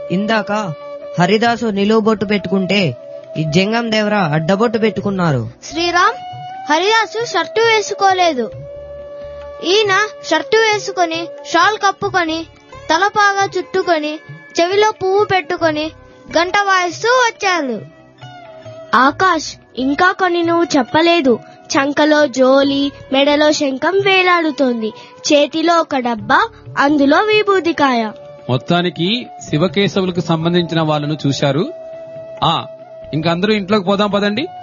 ఇందాక హరిదాసు నిలువు బొట్టు పెట్టుకుంటే ఈ జంగం దేవరా అడ్డబొట్టు పెట్టుకున్నారు శ్రీరామ్ హరిదాసు షర్టు వేసుకోలేదు ఈయన షర్టు వేసుకొని షాల్ కప్పుకొని తలపాగా చుట్టుకొని చెవిలో పువ్వు పెట్టుకొని గంట వాయిస్తూ వచ్చాడు ఆకాష్ ఇంకా కొన్ని నువ్వు చెప్పలేదు చంకలో జోలి మెడలో శంఖం వేలాడుతోంది చేతిలో ఒక డబ్బా అందులో విభూతికాయ మొత్తానికి శివకేశవులకు సంబంధించిన వాళ్ళను చూశారు ఆ ఇంక అందరూ ఇంట్లోకి పోదాం పదండి